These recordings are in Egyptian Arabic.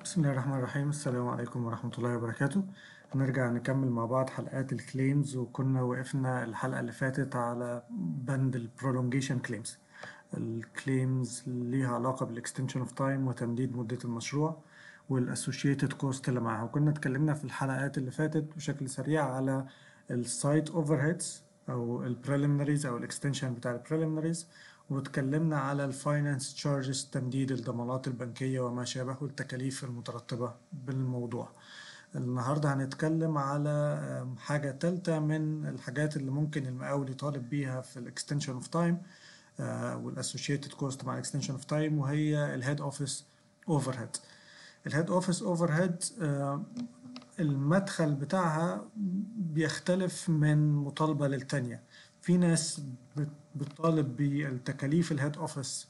بسم الله الرحمن الرحيم السلام عليكم ورحمة الله وبركاته هنرجع نكمل مع بعض حلقات الكليمز وكنا وقفنا الحلقة اللي فاتت على بند البرولونجيشن كليمز الكليمز ليها علاقة بالاكستنشن اوف تايم وتمديد مدة المشروع والاسوشيتد كوست اللي معاها وكنا اتكلمنا في الحلقات اللي فاتت بشكل سريع على السايت اوفر هيدز او البريليميناريز او الاكستنشن بتاع البريليميناريز واتكلمنا على الفاينانس تشارجز تمديد الضمانات البنكية وما شابه والتكاليف المترتبة بالموضوع النهاردة هنتكلم على حاجة تالتة من الحاجات اللي ممكن المقاول يطالب بيها في الاكستنشن اوف تايم والاسوشيتد كوست مع الاكستنشن اوف تايم وهي الهيد اوفيس اوفر هيد الهيد اوفيس اوفر هيد المدخل بتاعها بيختلف من مطالبة للتانية في ناس بتطالب بالتكاليف الهيد اوفيس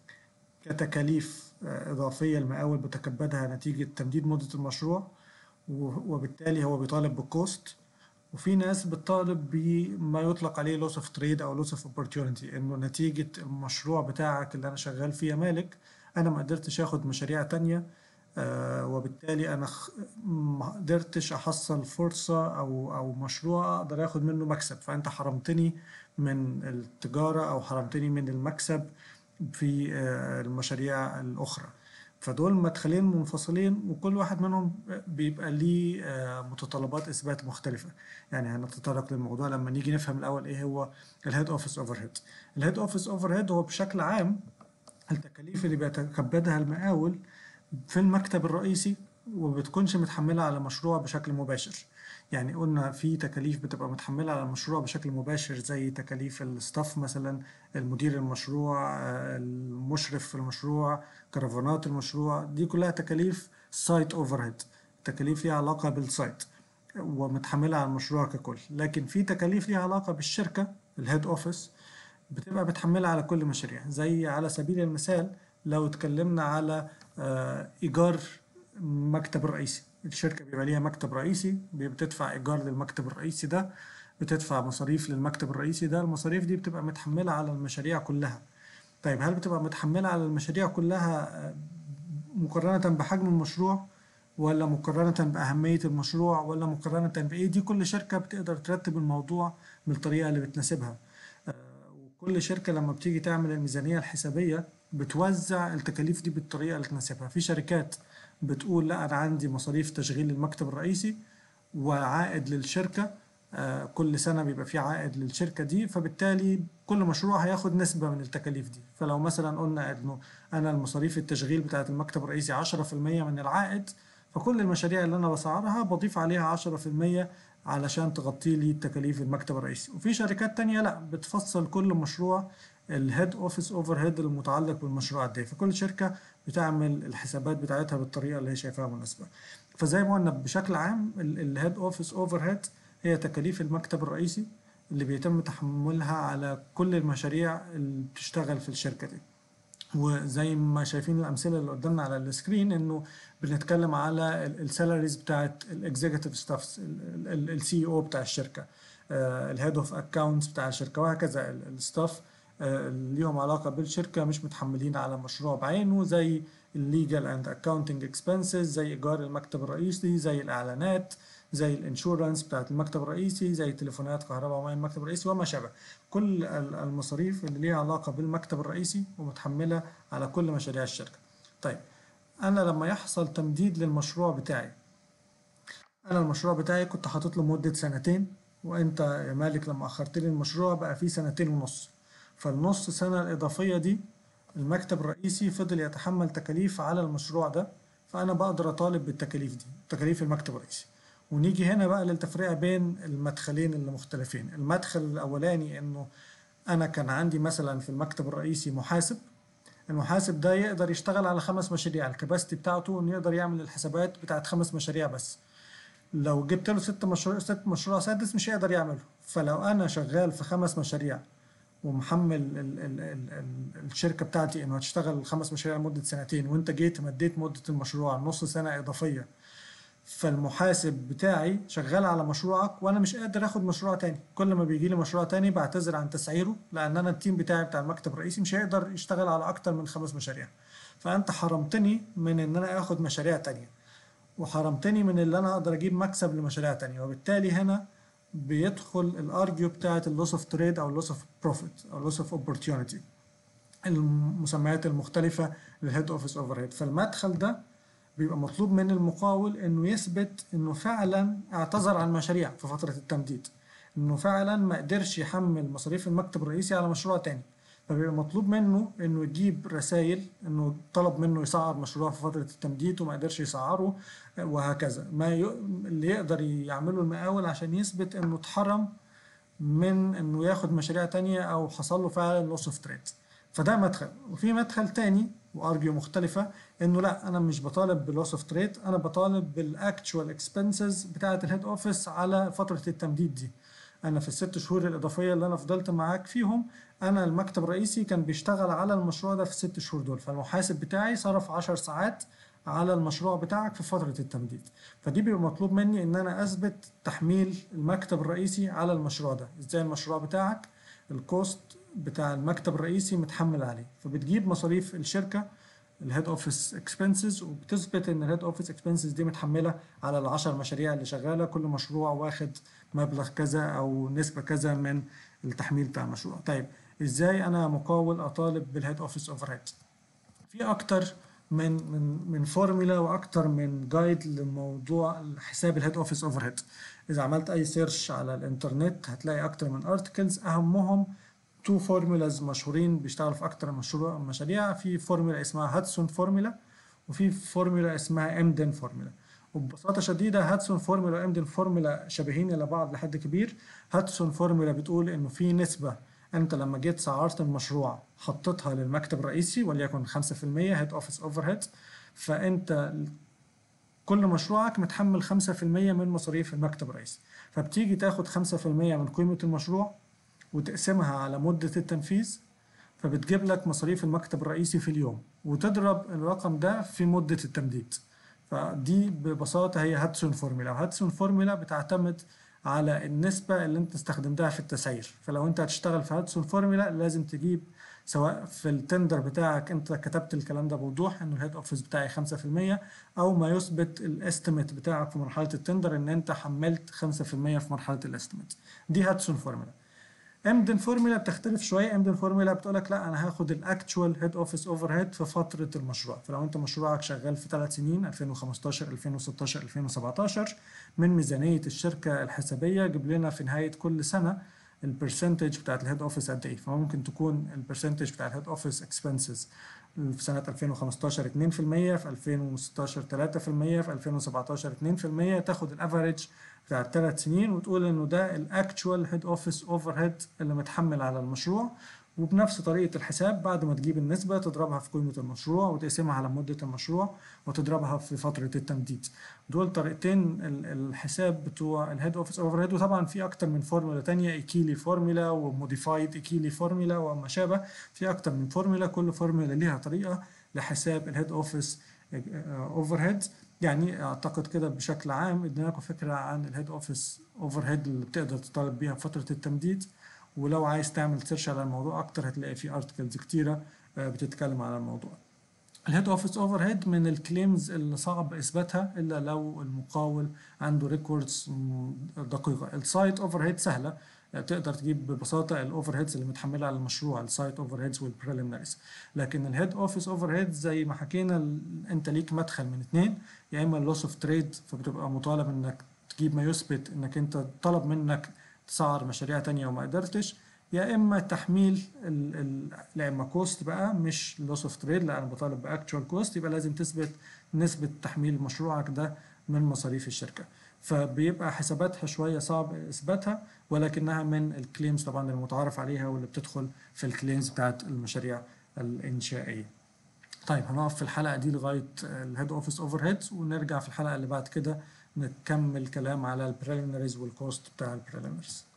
كتكاليف إضافية المقاول بتكبدها نتيجة تمديد مدة المشروع وبالتالي هو بيطالب بالكوست وفي ناس بتطالب بما يطلق عليه لوس اوف تريد او لوس اوف اوبورتيونيتي انه نتيجة المشروع بتاعك اللي انا شغال فيه مالك انا ما قدرتش اخد مشاريع تانية آه وبالتالي انا ما قدرتش احصل فرصة او او مشروع اقدر اخد منه مكسب فانت حرمتني من التجارة او حرمتني من المكسب في آه المشاريع الاخرى فدول مدخلين منفصلين وكل واحد منهم بيبقى ليه متطلبات اثبات مختلفه يعني هنتطرق للموضوع لما نيجي نفهم الاول ايه هو الهيد اوفيس اوفر هيد الهيد اوفيس اوفر هيد هو بشكل عام التكاليف اللي بيتكبدها المقاول في المكتب الرئيسي وبتكونش متحملة على مشروع بشكل مباشر يعني قلنا في تكاليف بتبقى متحملة على المشروع بشكل مباشر زي تكاليف الستاف مثلا المدير المشروع المشرف في المشروع كرفانات المشروع دي كلها تكاليف سايت اوفر هيد تكاليف ليها علاقة بالسايت ومتحملة على المشروع ككل لكن في تكاليف ليها علاقة بالشركة الهيد اوفيس بتبقى متحملة على كل مشاريع زي على سبيل المثال لو اتكلمنا على ايجار مكتب الرئيسي الشركة بيبقى ليها مكتب رئيسي بتدفع إيجار للمكتب الرئيسي ده بتدفع مصاريف للمكتب الرئيسي ده المصاريف دي بتبقى متحملة على المشاريع كلها طيب هل بتبقى متحملة على المشاريع كلها مقارنة بحجم المشروع ولا مقارنة بأهمية المشروع ولا مقارنة بإيه دي كل شركة بتقدر ترتب الموضوع بالطريقة اللي بتناسبها وكل شركة لما بتيجي تعمل الميزانية الحسابية بتوزع التكاليف دي بالطريقة اللي تناسبها في شركات بتقول لا انا عندي مصاريف تشغيل المكتب الرئيسي وعائد للشركه آه كل سنه بيبقى في عائد للشركه دي فبالتالي كل مشروع هياخد نسبه من التكاليف دي فلو مثلا قلنا انه انا المصاريف التشغيل بتاعه المكتب الرئيسي 10% من العائد فكل المشاريع اللي انا بسعرها بضيف عليها 10% علشان تغطي لي تكاليف المكتب الرئيسي وفي شركات تانية لا بتفصل كل مشروع الهيد اوفيس اوفر هيد المتعلق بالمشروع ده فكل شركه بتعمل الحسابات بتاعتها بالطريقه اللي هي شايفاها مناسبه فزي ما قلنا بشكل عام الهيد اوفيس اوفر هيد هي تكاليف المكتب الرئيسي اللي بيتم تحملها على كل المشاريع اللي بتشتغل في الشركه دي وزي ما شايفين الامثله اللي قدامنا على السكرين انه بنتكلم على السالاريز بتاعت الاكزيكتيف ستافز السي او بتاع الشركه الهيد اوف اكونتس بتاع الشركه وهكذا الستاف ليهم علاقة بالشركة مش متحملين على مشروع بعينه زي الليجال اند اكاونتنج اكسبنسز زي ايجار المكتب الرئيسي زي الاعلانات زي الانشورنس بتاعت المكتب الرئيسي زي تليفونات كهرباء وماء المكتب الرئيسي وما شابه كل المصاريف اللي ليها علاقة بالمكتب الرئيسي ومتحملة على كل مشاريع الشركة طيب انا لما يحصل تمديد للمشروع بتاعي انا المشروع بتاعي كنت حاطط له مدة سنتين وانت يا مالك لما اخرت لي المشروع بقى فيه سنتين ونص فالنص سنة الإضافية دي المكتب الرئيسي فضل يتحمل تكاليف على المشروع ده فأنا بقدر أطالب بالتكاليف دي تكاليف المكتب الرئيسي ونيجي هنا بقى للتفرقة بين المدخلين اللي مختلفين المدخل الأولاني إنه أنا كان عندي مثلا في المكتب الرئيسي محاسب المحاسب ده يقدر يشتغل على خمس مشاريع الكباستي بتاعته إنه يقدر يعمل الحسابات بتاعت خمس مشاريع بس لو جبت له ست مشروع ست مشروع سادس مش هيقدر يعمله فلو أنا شغال في خمس مشاريع ومحمل ال ال ال ال الشركه بتاعتي انه هتشتغل خمس مشاريع لمده سنتين وانت جيت مديت مده المشروع نص سنه اضافيه فالمحاسب بتاعي شغال على مشروعك وانا مش قادر اخد مشروع تاني كل ما بيجي لي مشروع تاني بعتذر عن تسعيره لان انا التيم بتاعي بتاع المكتب الرئيسي مش هيقدر يشتغل على اكتر من خمس مشاريع فانت حرمتني من ان انا اخد مشاريع تانية وحرمتني من اللي انا اقدر اجيب مكسب لمشاريع تانية وبالتالي هنا بيدخل الارجيو بتاعت اللوس اوف تريد او اللوس اوف بروفيت او اللوس اوف اوبورتيونيتي المسميات المختلفة للهيد اوفيس اوفر هيد فالمدخل ده بيبقى مطلوب من المقاول انه يثبت انه فعلا اعتذر عن مشاريع في فترة التمديد انه فعلا ما قدرش يحمل مصاريف المكتب الرئيسي على مشروع تاني فبيبقى مطلوب منه انه يجيب رسائل انه طلب منه يسعر مشروع في فتره التمديد وما قدرش يسعره وهكذا ما ي... اللي يقدر يعمله المقاول عشان يثبت انه اتحرم من انه ياخد مشاريع تانية او حصل له فعلا لوس اوف تريد فده مدخل وفي مدخل تاني وارجيو مختلفه انه لا انا مش بطالب باللوس اوف تريد انا بطالب بالاكتشوال اكسبنسز بتاعه الهيد اوفيس على فتره التمديد دي انا في الست شهور الاضافيه اللي انا فضلت معاك فيهم انا المكتب الرئيسي كان بيشتغل على المشروع ده في الست شهور دول فالمحاسب بتاعي صرف 10 ساعات على المشروع بتاعك في فترة التمديد فدي بيبقى مطلوب مني ان انا اثبت تحميل المكتب الرئيسي على المشروع ده ازاي المشروع بتاعك الكوست بتاع المكتب الرئيسي متحمل عليه فبتجيب مصاريف الشركة الهيد اوفيس اكسبنسز وبتثبت ان الهيد اوفيس اكسبنسز دي متحمله على العشر مشاريع اللي شغاله كل مشروع واخد مبلغ كذا او نسبه كذا من التحميل بتاع المشروع طيب ازاي انا مقاول اطالب بالهيد اوفيس اوفر هيد في اكتر من من من فورمولا واكتر من جايد لموضوع حساب الهيد اوفيس اوفر هيد اذا عملت اي سيرش على الانترنت هتلاقي اكتر من ارتكلز اهمهم تو فورمولاز مشهورين بيشتغلوا في اكتر مشروع مشاريع في فورمولا اسمها هاتسون فورمولا وفي فورمولا اسمها امدن فورمولا وببساطه شديده هاتسون فورمولا وامدن فورمولا شبيهين الى بعض لحد كبير هاتسون فورمولا بتقول انه في نسبه انت لما جيت سعرت المشروع حطيتها للمكتب الرئيسي وليكن 5% هيد اوفيس اوفر هيد فانت كل مشروعك متحمل 5% من مصاريف المكتب الرئيسي فبتيجي تاخد 5% من قيمه المشروع وتقسمها على مدة التنفيذ فبتجيب لك مصاريف المكتب الرئيسي في اليوم وتضرب الرقم ده في مدة التمديد فدي ببساطة هي هاتسون فورمولا وهاتسون فورمولا بتعتمد على النسبة اللي انت استخدمتها في التسعير فلو انت هتشتغل في هاتسون فورمولا لازم تجيب سواء في التندر بتاعك انت كتبت الكلام ده بوضوح انه الهيد اوفيس بتاعي 5% او ما يثبت الاستيميت بتاعك في مرحلة التندر ان انت حملت 5% في مرحلة الاستيميت دي هاتسون فورمولا امدن فورمولا بتختلف شويه امدن فورمولا بتقول لك لا انا هاخد الاكتشوال هيد اوفيس اوفر هيد في فتره المشروع فلو انت مشروعك شغال في ثلاث سنين 2015 2016 2017 من ميزانيه الشركه الحسابيه جيب لنا في نهايه كل سنه البرسنتج بتاعت الهيد اوفيس قد ايه فممكن تكون البرسنتج بتاع الهيد اوفيس اكسبنسز في سنة 2015 2% في 2016 3% في 2017 2% تاخد الافريج بتاع الثلاث سنين وتقول انه ده الاكتشوال هيد اوفيس اوفر هيد اللي متحمل على المشروع وبنفس طريقة الحساب بعد ما تجيب النسبة تضربها في قيمة المشروع وتقسمها على مدة المشروع وتضربها في فترة التمديد دول طريقتين الحساب بتوع الهيد اوفيس اوفر هيد وطبعا في اكتر من فورمولا تانية ايكيلي فورمولا وموديفايد ايكيلي فورمولا وما شابه في اكتر من فورمولا كل فورمولا ليها طريقة لحساب الهيد اوفيس اوفر هيد يعني اعتقد كده بشكل عام ادينا لكم فكره عن الهيد اوفيس اوفر هيد اللي بتقدر تطالب بيها في فتره التمديد ولو عايز تعمل سيرش على الموضوع اكتر هتلاقي في ارتكلز كتيره بتتكلم على الموضوع الهيد اوفيس اوفر هيد من الكليمز اللي صعب اثباتها الا لو المقاول عنده ريكوردز دقيقه السايت اوفر هيد سهله تقدر تجيب ببساطه الاوفر هيدز اللي متحمله على المشروع السايت اوفر هيدز والبريليميناريز لكن الهيد اوفيس اوفر هيدز زي ما حكينا انت ليك مدخل من اثنين يا اما اللوس اوف تريد فبتبقى مطالب انك تجيب ما يثبت انك انت طلب منك تسعر مشاريع تانية وما قدرتش يا اما تحميل لا اما كوست بقى مش لوس اوف تريد لا انا بطالب باكتشوال كوست يبقى لازم تثبت نسبه تحميل مشروعك ده من مصاريف الشركه فبيبقى حساباتها شويه صعب اثباتها ولكنها من الكليمز طبعا المتعارف عليها واللي بتدخل في الكليمز بتاعت المشاريع الانشائيه طيب هنقف في الحلقه دي لغايه الهيد اوفيس اوفر هيدز ونرجع في الحلقه اللي بعد كده نكمل كلام على البريليمينريز والكوست بتاع البريليمينريز